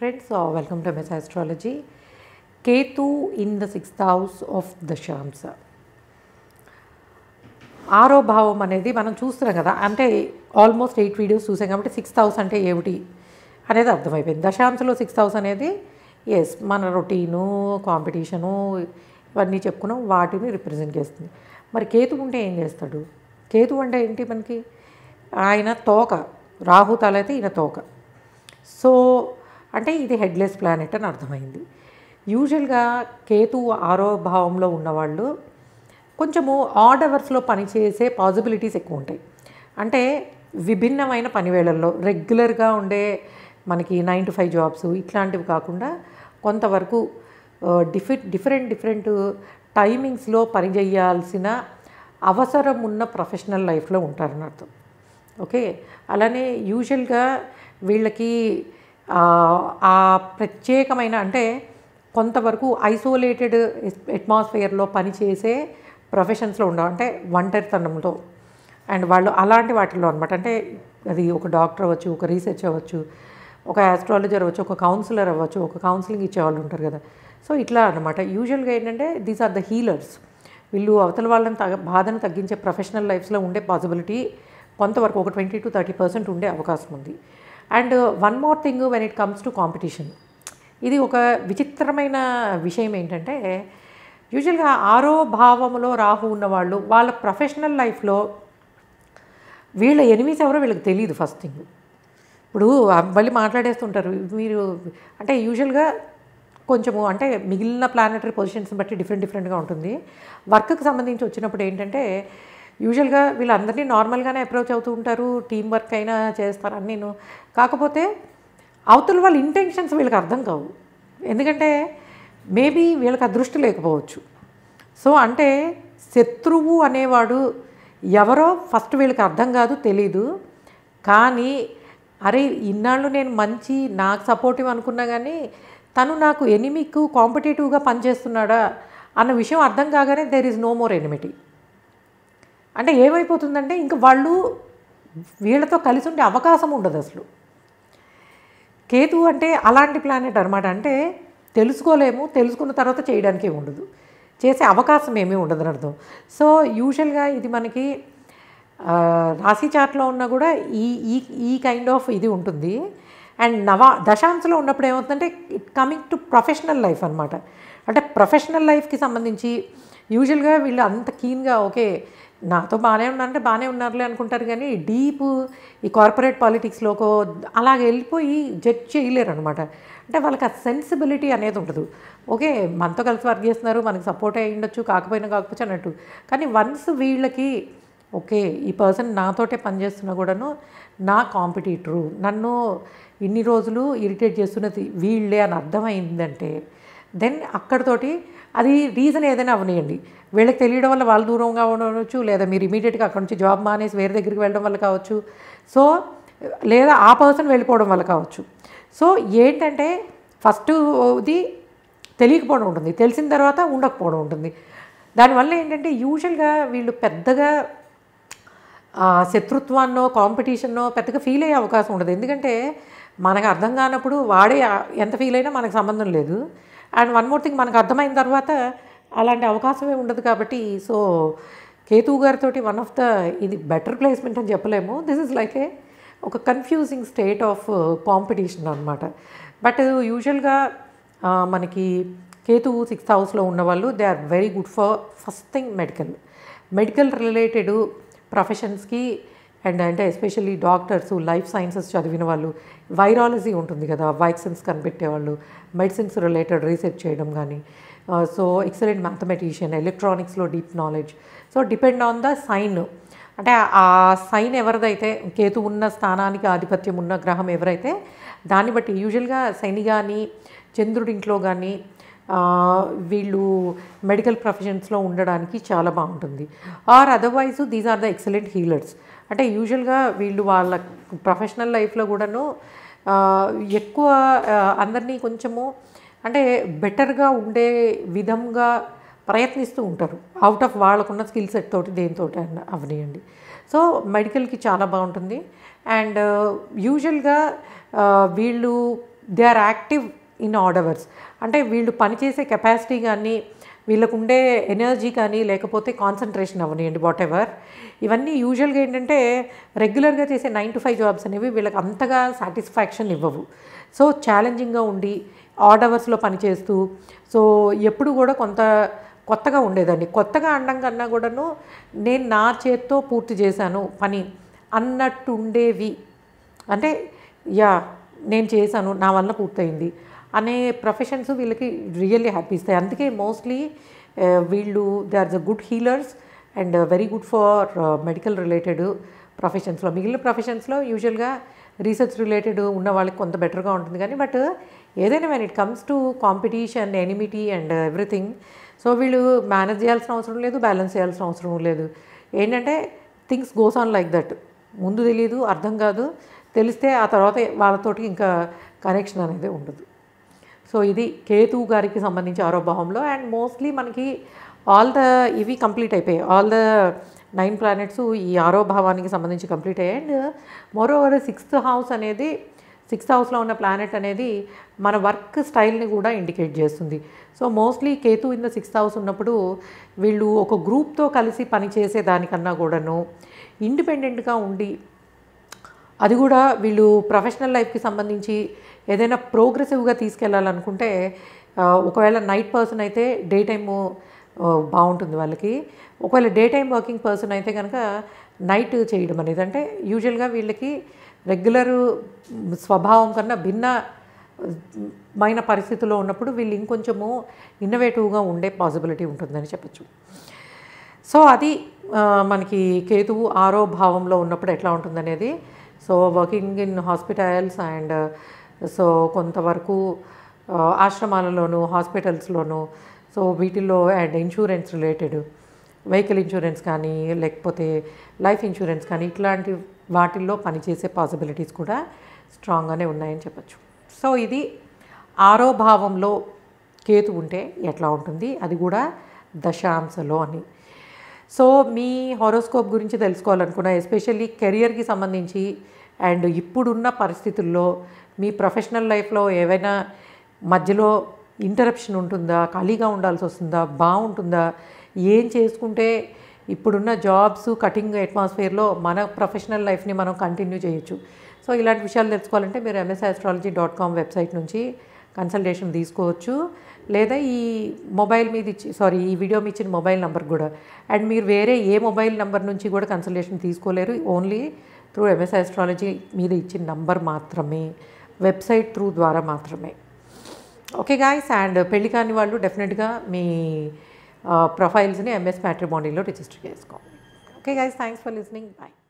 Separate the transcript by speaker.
Speaker 1: friends, uh, welcome to MS Astrology. Ketu in the sixth house of the Shamsa. ఆరో భావం అనేది మనం చూస్తున్నాం కదా అంటే ఆల్మోస్ట్ ఎయిట్ వీడియోస్ చూసాం కాబట్టి సిక్స్త్ హౌస్ అంటే ఏమిటి అనేది అర్థమైపోయింది దశాంశలో సిక్స్త్ హౌస్ అనేది ఎస్ మన రొటీను కాంపిటీషను ఇవన్నీ చెప్పుకున్నాం వాటిని రిప్రజెంట్ చేస్తుంది మరి కేతు ఉంటే ఏం చేస్తాడు కేతు అంటే ఏంటి మనకి ఆయన తోక రాహు తలైతే ఈయన తోక సో అంటే ఇది హెడ్లెస్ ప్లానెట్ అని అర్థమైంది యూజువల్గా కేతు ఆరో భావంలో ఉన్నవాళ్ళు కొంచెము ఆడ్ అవర్స్లో పనిచేసే పాసిబిలిటీస్ ఎక్కువ ఉంటాయి అంటే విభిన్నమైన పనివేళల్లో రెగ్యులర్గా ఉండే మనకి నైన్ టు ఫైవ్ జాబ్స్ ఇట్లాంటివి కాకుండా కొంతవరకు డిఫి డిఫరెంట్ డిఫరెంట్ టైమింగ్స్లో పనిచేయాల్సిన అవసరం ఉన్న ప్రొఫెషనల్ లైఫ్లో ఉంటారని అర్థం ఓకే అలానే యూజువల్గా వీళ్ళకి ఆ, ఆ ప్రత్యేకమైన అంటే కొంతవరకు ఐసోలేటెడ్ అట్మాస్ఫియర్లో పనిచేసే ప్రొఫెషన్స్లో ఉండవు అంటే ఒంటరితనంలో అండ్ వాళ్ళు అలాంటి వాటిల్లో అనమాట అంటే అది ఒక డాక్టర్ అవ్వచ్చు ఒక రీసెర్చ్ అవ్వచ్చు ఒక ఆస్ట్రాలజర్ అవ్వచ్చు ఒక కౌన్సిలర్ అవ్వచ్చు ఒక కౌన్సిలింగ్ ఇచ్చేవాళ్ళు ఉంటారు కదా సో ఇట్లా అనమాట యూజువల్గా ఏంటంటే దీస్ ఆర్ ద హీలర్స్ వీళ్ళు అవతల వాళ్ళని తగ బాధను తగ్గించే ప్రొఫెషనల్ లైఫ్స్లో ఉండే పాసిబిలిటీ కొంతవరకు ఒక ట్వంటీ టు థర్టీ పర్సెంట్ ఉండే అవకాశం ఉంది and one more thing when it comes to competition ఇది ఒక విచిత్రమైన విషయం ఏంటంటే యూజువల్గా ఆరో భావములో రాహు ఉన్నవాళ్ళు వాళ్ళ ప్రొఫెషనల్ లైఫ్లో వీళ్ళ ఎనిమిస్ ఎవరో వీళ్ళకి తెలియదు ఫస్ట్ థింగ్ ఇప్పుడు ఆ మళ్ళీ మాట్లాడేస్తుంటారు మీరు అంటే యూజువల్గా కొంచెము అంటే మిగిలిన ప్లానటరీ పొజిషన్స్ బట్టి డిఫరెంట్ డిఫరెంట్గా ఉంటుంది వర్క్కి సంబంధించి వచ్చినప్పుడు ఏంటంటే యూజువల్గా వీళ్ళందరినీ నార్మల్గానే అప్రోచ్ అవుతూ ఉంటారు టీం వర్క్ అయినా చేస్తారు అని నేను కాకపోతే అవతల వాళ్ళ ఇంటెన్షన్స్ వీళ్ళకి అర్థం కావు ఎందుకంటే మేబీ వీళ్ళకి అదృష్టి లేకపోవచ్చు సో అంటే శత్రువు అనేవాడు ఎవరో ఫస్ట్ వీళ్ళకి అర్థం కాదు తెలీదు కానీ అరే ఇన్నాళ్ళు నేను మంచి నాకు సపోర్టివ్ అనుకున్నా కానీ తను నాకు ఎనిమికు కాంపిటేటివ్గా పనిచేస్తున్నాడా అన్న విషయం అర్థం కాగానే there is no more enmity అంటే ఏమైపోతుందంటే ఇంక వాళ్ళు వీళ్ళతో కలిసి ఉండే అవకాశం ఉండదు అసలు కేతు అంటే అలాంటి ప్లానెట్ అనమాట అంటే తెలుసుకోలేము తెలుసుకున్న తర్వాత చేయడానికి ఉండదు చేసే అవకాశం ఏమీ ఉండదని అర్థం సో యూజువల్గా ఇది మనకి ఆ, రాశి చార్ట్లో ఉన్నా కూడా ఈ ఈ ఈ కైండ్ ఆఫ్ ఇది ఉంటుంది అండ్ నవ దశాంశలో ఉన్నప్పుడు ఏమవుతుందంటే it coming to professional life అనమాట అంటే ప్రొఫెషనల్ లైఫ్కి సంబంధించి యూజువల్గా వీళ్ళు అంత కీన్గా ఓకే నాతో బాగానే ఉన్నారంటే బాగానే ఉన్నారులే అనుకుంటారు కానీ డీప్ ఈ కార్పొరేట్ పాలిటిక్స్లోకో అలాగ వెళ్ళిపోయి జడ్జ్ చేయలేరు అనమాట అంటే వాళ్ళకి ఆ సెన్సిబిలిటీ అనేది ఉండదు ఓకే మనతో కలిసి వర్క్ చేస్తున్నారు మనకి సపోర్ట్ అయ్యి ఉండొచ్చు కాకపోయినా కాకపోతే అన్నట్టు కానీ వన్స్ వీళ్ళకి ఓకే ఈ పర్సన్ నాతోటే పనిచేస్తున్నా కూడాను నా కాంపిటీటరు నన్ను ఇన్ని రోజులు ఇరిటేట్ చేస్తున్నది వీళ్ళే అని అర్థమైందంటే దెన్ అక్కడితోటి అది రీజన్ ఏదైనా అవనియండి వీళ్ళకి తెలియడం వల్ల వాళ్ళు దూరంగా ఉండవచ్చు లేదా మీరు ఇమీడియట్గా అక్కడ నుంచి జాబ్ మానేసి వేరే దగ్గరికి వెళ్ళడం వల్ల కావచ్చు సో లేదా ఆ పర్సన్ వెళ్ళిపోవడం వల్ల కావచ్చు సో ఏంటంటే ఫస్ట్ ఇది తెలియకపోవడం ఉంటుంది తెలిసిన తర్వాత ఉండకపోవడం ఉంటుంది దానివల్ల ఏంటంటే యూజువల్గా వీళ్ళు పెద్దగా ఆ శత్రుత్వాన్నో కాంపిటీషన్నో పెద్దగా ఫీల్ అయ్యే అవకాశం ఉండదు ఎందుకంటే మనకు అర్థం కానప్పుడు వాడే ఆ- ఎంత ఫీల్ అయినా మనకు సంబంధం లేదు అండ్ వన్ మోర్ థింగ్ మనకు అర్థమైన తర్వాత అలాంటి అవకాశమే ఉండదు కాబట్టి సో కేతు గారితో వన్ ఆఫ్ ద ఇది బెటర్ ప్లేస్మెంట్ అని చెప్పలేము దిస్ ఇస్ లైక్ ఏ ఒక కన్ఫ్యూజింగ్ స్టేట్ ఆఫ్ కాంపిటీషన్ అనమాట బట్ యూజువల్గా మనకి కేతు సిక్స్త్ హౌస్లో ఉన్నవాళ్ళు they are very good for first thing medical medical related ప్రొఫెషన్స్కి అండ్ అంటే ఎస్పెషల్లీ డాక్టర్స్ లైఫ్ సైన్సెస్ చదివిన వాళ్ళు వైరాలజీ ఉంటుంది కదా వ్యాక్సిన్స్ కనిపెట్టేవాళ్ళు మెడిసిన్స్ రిలేటెడ్ రీసెర్చ్ చేయడం కానీ సో ఎక్సలెంట్ మ్యాథమెటీషియన్ ఎలక్ట్రానిక్స్లో deep knowledge so depend on the sign అంటే ఆ సైన్ ఎవరిదైతే కేతు ఉన్న స్థానానికి ఆధిపత్యం ఉన్న గ్రహం ఎవరైతే దాన్ని బట్టి యూజువల్గా శని కానీ చంద్రుడి ఇంట్లో కానీ ఆ, వీళ్ళు మెడికల్ ప్రొఫెషన్స్లో ఉండడానికి చాలా బాగుంటుంది or otherwise these are the excellent healers అంటే యూజువల్గా వీళ్ళు వాళ్ళ ప్రొఫెషనల్ లైఫ్లో కూడాను ఆ, ఎక్కువ ఆ, అందరినీ కొంచెము అంటే బెటర్గా ఉండే విధంగా ప్రయత్నిస్తూ ఉంటారు అవుట్ ఆఫ్ వాళ్ళకున్న స్కిల్ సెట్ తోటి దేనితో అవనియండి సో మెడికల్కి చాలా బాగుంటుంది అండ్ యూజువల్గా వీళ్ళు they are active in odd hours అంటే వీళ్ళు పనిచేసే కెపాసిటీ కానీ వీళ్ళకు ఉండే ఎనర్జీ కానీ లేకపోతే కాన్సన్ట్రేషన్ అవనివ్వండి వాట్ ఎవర్ ఇవన్నీ యూజువల్గా ఏంటంటే రెగ్యులర్గా చేసే నైన్ టు ఫైవ్ జాబ్స్ అనేవి వీళ్ళకి అంతగా సాటిస్ఫాక్షన్ ఇవ్వవు సో ఛాలెంజింగ్గా ఉండి ఆడ్ అవర్స్లో పనిచేస్తూ సో ఎప్పుడు కూడా కొంత కొత్తగా ఉండేదండి కొత్తగా అనడం కన్నా కూడాను నేను నా చేత్తో పూర్తి చేశాను పని అన్నట్టు ఉండేవి అంటే యా నేను చేశాను నా వల్ల పూర్తయింది అనే ప్రొఫెషన్స్ వీళ్ళకి రియల్లీ హ్యాపీ ఇస్తాయి అందుకే మోస్ట్లీ వీళ్ళు they are the good healers and very good for medical related ప్రొఫెషన్స్లో మిగిలిన ప్రొఫెషన్స్లో యూజువల్గా రీసెర్చ్ రిలేటెడ్ ఉన్న వాళ్ళకి కొంత బెటర్గా ఉంటుంది కానీ బట్ ఏదైనా when it comes to competition enmity and everything so వీళ్ళు మేనేజ్ చేయాల్సిన అవసరం లేదు బ్యాలెన్స్ చేయాల్సిన అవసరం లేదు ఏంటంటే things goes on like that ముందు తెలియదు అర్థం కాదు తెలిస్తే ఆ తర్వాత వాళ్ళతోటి ఇంకా కనెక్షన్ అనేది ఉండదు సో ఇది కేతు గారికి సంబంధించి ఆరో భావంలో అండ్ మోస్ట్లీ మనకి ఆల్ ద ఇవి కంప్లీట్ అయిపోయాయి ఆల్ ద నైన్ ప్లానెట్స్ ఈ ఆరో భావానికి సంబంధించి కంప్లీట్ అయ్యాయి and moreover sixth house అనేది సిక్స్త్ హౌస్లో ఉన్న ప్లానెట్ అనేది మన వర్క్ స్టైల్ని కూడా ఇండికేట్ చేస్తుంది so mostly Ketu in the sixth house ఉన్నప్పుడు వీళ్ళు ఒక గ్రూప్తో కలిసి పనిచేసే దానికన్నా కూడాను ఇండిపెండెంట్గా ఉండి అది కూడా వీళ్ళు ప్రొఫెషనల్ లైఫ్కి సంబంధించి ఏదైనా ప్రోగ్రెసివ్గా తీసుకెళ్ళాలనుకుంటే ఆ, ఒకవేళ నైట్ పర్సన్ అయితే డే టైము బాగుంటుంది వాళ్ళకి ఒకవేళ డే టైం వర్కింగ్ పర్సన్ అయితే కనుక నైట్ చేయడం అనేది అంటే యూజువల్గా వీళ్ళకి రెగ్యులర్ స్వభావం కన్నా భిన్న మైన పరిస్థితుల్లో ఉన్నప్పుడు వీళ్ళు ఇంకొంచెము ఇన్నోవేటివ్గా ఉండే పాసిబిలిటీ ఉంటుందని చెప్పచ్చు సో అది ఆ, మనకి కేతువు ఆరో భావంలో ఉన్నప్పుడు ఎట్లా ఉంటుందనేది so working in hospitals and so కొంతవరకు ఆ, ఆశ్రమాలలోను హాస్పిటల్స్లోను సో వీటిల్లో and insurance related vehicle insurance కానీ లేకపోతే లైఫ్ ఇన్సూరెన్స్ కానీ ఇట్లాంటి వాటిల్లో పనిచేసే పాసిబిలిటీస్ కూడా స్ట్రాంగ్గానే ఉన్నాయని చెప్పచ్చు సో ఇది ఆరో భావంలో కేతు ఉంటే ఎట్లా ఉంటుంది అది కూడా దశాంశలో అని సో మీ హారోస్కోప్ గురించి తెలుసుకోవాలనుకున్నా ఎస్పెషల్లీ కెరియర్కి సంబంధించి అండ్ ఇప్పుడున్న పరిస్థితుల్లో మీ ప్రొఫెషనల్ లైఫ్లో ఏవైనా మధ్యలో ఇంటరప్షన్ ఉంటుందా ఖాళీగా ఉండాల్సి వస్తుందా బాగుంటుందా ఏం చేసుకుంటే ఇప్పుడున్న జాబ్స్ కటింగ్ అట్మాస్ఫియర్లో మన ప్రొఫెషనల్ లైఫ్ని మనం కంటిన్యూ చేయొచ్చు సో ఇలాంటి విషయాలు తెలుసుకోవాలంటే మీరు MS astrology dot com website నుంచి కన్సల్టేషన్ తీసుకోవచ్చు లేదా ఈ మొబైల్ మీద ఇచ్చి సారీ ఈ వీడియో మీ ఇచ్చిన మొబైల్ నెంబర్ కూడా అండ్ మీరు వేరే ఏ మొబైల్ నెంబర్ నుంచి కూడా కన్సల్టేషన్ తీసుకోలేరు ఓన్లీ త్రూ ఎంఎస్ ఆస్ట్రాలజీ మీద ఇచ్చిన నంబర్ మాత్రమే వెబ్సైట్ త్రూ ద్వారా మాత్రమే ఓకే గాయస్ అండ్ పెళ్లి కాని వాళ్ళు డెఫినెట్గా మీ ప్రొఫైల్స్ని ఎంఎస్ మ్యాట్రిమోనీలో రిజిస్టర్ చేసుకోండి okay guys thanks for listening bye